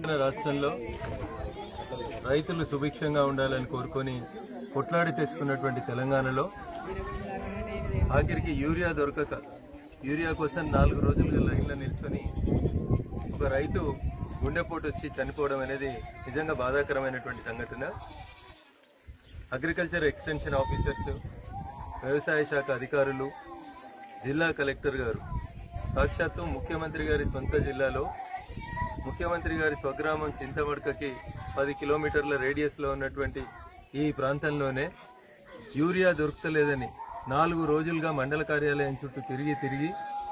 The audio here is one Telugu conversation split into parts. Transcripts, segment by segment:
తెలంగాణ రాష్ట్రంలో రైతులు సుభిక్షంగా ఉండాలని కోరుకొని కొట్లాడి తెచ్చుకున్నటువంటి తెలంగాణలో ఆఖరికి యూరియా దొరకక యూరియా కోసం నాలుగు రోజులుగా లైన్లో నిల్చొని ఒక రైతు గుండెపోటు వచ్చి చనిపోవడం అనేది నిజంగా బాధాకరమైనటువంటి సంఘటన అగ్రికల్చర్ ఎక్స్టెన్షన్ ఆఫీసర్స్ వ్యవసాయ శాఖ అధికారులు జిల్లా కలెక్టర్ గారు సాక్షాత్తు ముఖ్యమంత్రి గారి సొంత జిల్లాలో ముఖ్యమంత్రి గారి స్వగ్రామం చింతమడకకి పది కిలోమీటర్ల రేడియస్లో ఉన్నటువంటి ఈ ప్రాంతంలోనే యూరియా దొరకలేదని నాలుగు రోజులుగా మండల కార్యాలయం చుట్టూ తిరిగి తిరిగి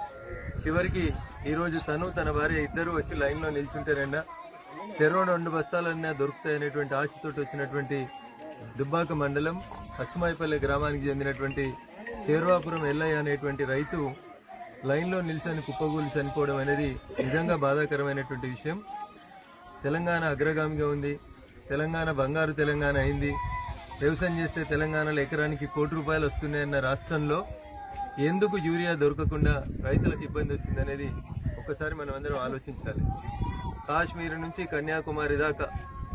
చివరికి ఈరోజు తను తన భార్య ఇద్దరు వచ్చి లైన్లో నిల్చుంటేనన్నా చెరువు రెండు బస్తాలన్నా దొరుకుతాయనేటువంటి ఆశతోటి వచ్చినటువంటి దుబ్బాక మండలం అచ్చుమాయిపల్లె గ్రామానికి చెందినటువంటి చేర్వాపురం ఎల్లయ్య అనేటువంటి రైతు లైన్లో నిల్చొని కుప్పగూలి చనిపోవడం అనేది నిజంగా బాధాకరమైనటువంటి విషయం తెలంగాణ అగ్రగామిగా ఉంది తెలంగాణ బంగారు తెలంగాణ అయింది వ్యవసాయం చేస్తే తెలంగాణలో ఎకరానికి కోటి రూపాయలు వస్తున్నాయన్న రాష్ట్రంలో ఎందుకు యూరియా దొరకకుండా రైతులకు ఇబ్బంది వచ్చిందనేది ఒక్కసారి మనం అందరం ఆలోచించాలి కాశ్మీర్ నుంచి కన్యాకుమారి దాకా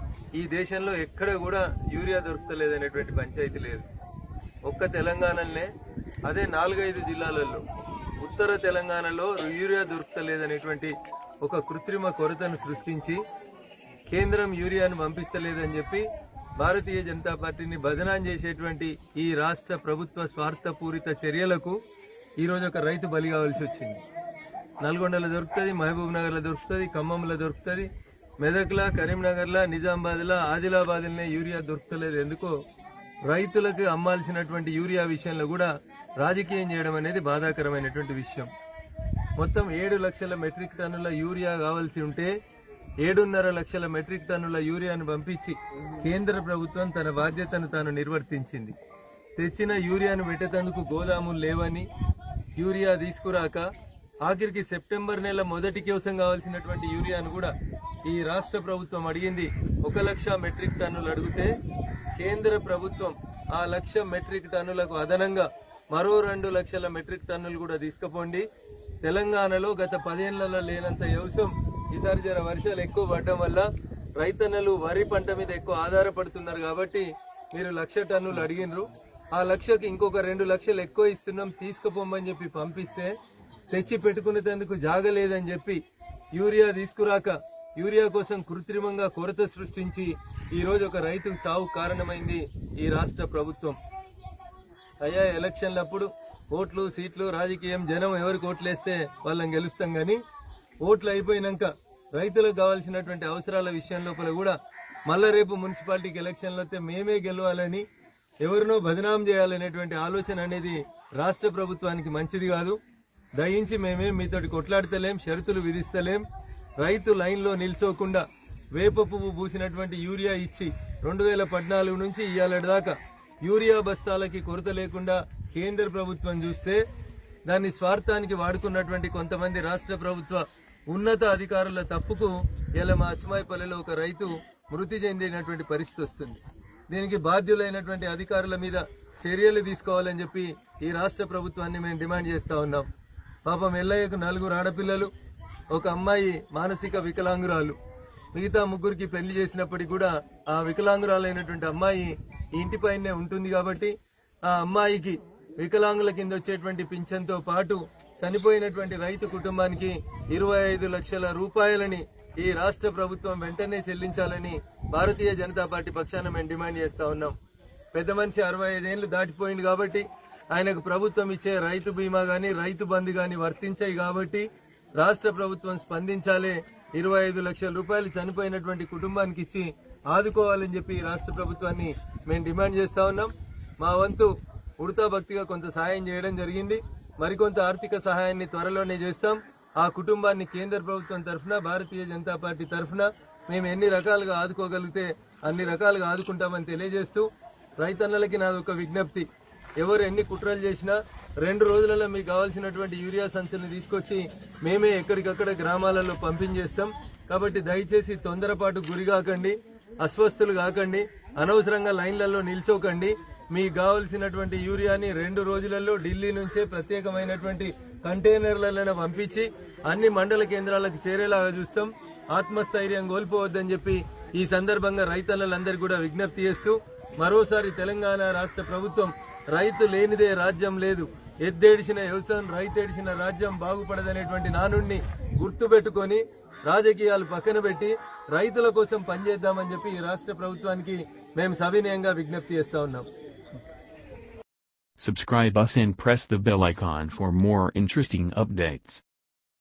ఈ దేశంలో ఎక్కడ కూడా యూరియా దొరకలేదనేటువంటి పంచాయతీ లేదు ఒక్క తెలంగాణలోనే అదే నాలుగైదు జిల్లాలలో ఉత్తర తెలంగాణలో యూరియా దొరకలేదనేటువంటి ఒక కృత్రిమ కొరతను సృష్టించి కేంద్రం యూరియాను పంపిస్తలేదని చెప్పి భారతీయ జనతా పార్టీని బదనాం చేసేటువంటి ఈ రాష్ట్ర ప్రభుత్వ స్వార్థపూరిత చర్యలకు ఈరోజు ఒక రైతు బలి కావాల్సి వచ్చింది నల్గొండలో దొరుకుతుంది మహబూబ్ నగర్లో దొరుకుతుంది ఖమ్మంలో దొరుకుతుంది మెదక్లా కరీంనగర్లా నిజామాబాద్లా ఆదిలాబాద్లనే యూరియా దొరకలేదు ఎందుకో రైతులకు అమ్మాల్సినటువంటి యూరియా విషయంలో కూడా రాజకీయం చేయడం అనేది బాధాకరమైనటువంటి విషయం మొత్తం ఏడు లక్షల మెట్రిక్ టన్నుల యూరియా కావాల్సి ఉంటే ఏడున్నర లక్షల మెట్రిక్ టన్నుల యూరియాను పంపించి కేంద్ర ప్రభుత్వం తన బాధ్యతను తాను నిర్వర్తించింది తెచ్చిన యూరియాను పెట్టేందుకు గోదాములు లేవని యూరియా తీసుకురాక ఆఖరికి సెప్టెంబర్ నెల మొదటి కోసం కావాల్సినటువంటి యూరియాను కూడా ఈ రాష్ట్ర ప్రభుత్వం అడిగింది ఒక లక్ష మెట్రిక్ టన్నులు అడిగితే కేంద్ర ప్రభుత్వం ఆ లక్ష మెట్రిక్ టన్నులకు అదనంగా మరో రెండు లక్షల మెట్రిక్ టన్నులు కూడా తీసుకుపోండి తెలంగాణలో గత పదేళ్లలో లేనంత వ్యవసాయం ఈసారి జర వర్షాలు ఎక్కువ పడడం వల్ల రైతన్నలు వరి పంట మీద ఎక్కువ ఆధారపడుతున్నారు కాబట్టి మీరు లక్ష టన్నులు అడిగినరు ఆ లక్షకి ఇంకొక రెండు లక్షలు ఎక్కువ ఇస్తున్నాం తీసుకుపోమని చెప్పి పంపిస్తే తెచ్చి పెట్టుకునేందుకు జాగలేదని చెప్పి యూరియా తీసుకురాక యూరియా కోసం కృత్రిమంగా కొరత సృష్టించి ఈ రోజు ఒక రైతుకు చావు కారణమైంది ఈ రాష్ట్ర ప్రభుత్వం అయ్యా ఎలక్షన్లప్పుడు ఓట్లు సీట్లు రాజకీయం జనం ఎవరికి ఓట్లు వేస్తే వాళ్ళని గెలుస్తాం కానీ ఓట్లు అయిపోయినాక రైతులకు కావాల్సినటువంటి అవసరాల విషయం లోపల కూడా మళ్ళా రేపు మున్సిపాలిటీకి ఎలక్షన్లు వస్తే మేమే గెలవాలని ఎవరినో బదనాం చేయాలనేటువంటి ఆలోచన అనేది రాష్ట్ర ప్రభుత్వానికి మంచిది కాదు దయించి మేమేం మీతోటి కొట్లాడతలేం షరతులు విధిస్తలేం రైతు లైన్లో నిల్చోకుండా వేప పువ్వు పూసినటువంటి యూరియా ఇచ్చి రెండు వేల పద్నాలుగు నుంచి ఇవాళ దాకా యూరియా బస్తాలకి కొరత లేకుండా కేంద్ర ప్రభుత్వం చూస్తే దాన్ని స్వార్థానికి వాడుకున్నటువంటి కొంతమంది రాష్ట్ర ప్రభుత్వ ఉన్నత అధికారుల తప్పుకు ఇలా మా అచ్చుమాయిపల్లిలో ఒక రైతు మృతి చెందినటువంటి పరిస్థితి వస్తుంది దీనికి బాధ్యులైనటువంటి అధికారుల మీద చర్యలు తీసుకోవాలని చెప్పి ఈ రాష్ట్ర ప్రభుత్వాన్ని మేము డిమాండ్ చేస్తా ఉన్నాం పాపం ఎల్లయ్యకు నలుగురు ఆడపిల్లలు ఒక అమ్మాయి మానసిక వికలాంగురాలు మిగతా ముగ్గురికి పెళ్లి చేసినప్పటికీ కూడా ఆ వికలాంగురాలైనటువంటి అమ్మాయి ఈ ఇంటిపైనే ఉంటుంది కాబట్టి ఆ అమ్మాయికి వికలాంగుల కింద వచ్చేటువంటి పింఛన్తో పాటు చనిపోయినటువంటి రైతు కుటుంబానికి ఇరవై ఐదు లక్షల రూపాయలని ఈ రాష్ట్ర ప్రభుత్వం వెంటనే చెల్లించాలని భారతీయ జనతా పార్టీ పక్షాన మేము డిమాండ్ చేస్తా ఉన్నాం పెద్ద మనిషి అరవై ఐదేళ్లు దాటిపోయింది కాబట్టి ఆయనకు ప్రభుత్వం ఇచ్చే రైతు బీమా గాని రైతు బంధు గాని వర్తించాయి కాబట్టి రాష్ట్ర ప్రభుత్వం స్పందించాలి ఇరవై ఐదు లక్షల రూపాయలు చనిపోయినటువంటి కుటుంబానికి ఇచ్చి ఆదుకోవాలని చెప్పి ఈ రాష్ట్ర ప్రభుత్వాన్ని మేము డిమాండ్ చేస్తా ఉన్నాం మా వంతు ఉడతా భక్తిగా కొంత సహాయం చేయడం జరిగింది మరికొంత ఆర్థిక సహాయాన్ని త్వరలోనే చేస్తాం ఆ కుటుంబాన్ని కేంద్ర ప్రభుత్వం తరఫున భారతీయ జనతా పార్టీ తరఫున మేము ఎన్ని రకాలుగా ఆదుకోగలిగితే అన్ని రకాలుగా ఆదుకుంటామని తెలియజేస్తూ రైతన్నలకి నాది ఒక విజ్ఞప్తి ఎవరు ఎన్ని కుట్రలు చేసినా రెండు రోజులలో మీకు కావాల్సినటువంటి యూరియా సంచులను తీసుకొచ్చి మేమే ఎక్కడికక్కడ గ్రామాలలో పంపించేస్తాం కాబట్టి దయచేసి తొందరపాటు గురి కాకండి అస్వస్థులు కాకండి అనవసరంగా లైన్లలో నిల్చోకండి మీకు కావలసినటువంటి యూరియాని రెండు రోజులలో ఢిల్లీ నుంచే ప్రత్యేకమైనటువంటి కంటైనర్లలో పంపించి అన్ని మండల కేంద్రాలకు చేరేలాగా చూస్తాం ఆత్మస్థైర్యం కోల్పోవద్దని చెప్పి ఈ సందర్భంగా రైతన్నలందరికీ కూడా విజ్ఞప్తి చేస్తూ మరోసారి తెలంగాణ రాష్ట్ర ప్రభుత్వం రైతు లేనిదే రాజ్యం లేదు ఎద్దేడిసిన వ్యవసాయం రైతేడిసిన రాజ్యం బాగుపడదనేటువంటి నానుడిని గుర్తుపెట్టుకొని రాజకీయాలు పక్కన పెట్టి రైతుల కోసం పనిచేద్దామని చెప్పి ఈ రాష్ట్ర ప్రభుత్వానికి మేము సవినయంగా విజ్ఞప్తి చేస్తా ఉన్నాం Subscribe us and press the bell icon for more interesting updates.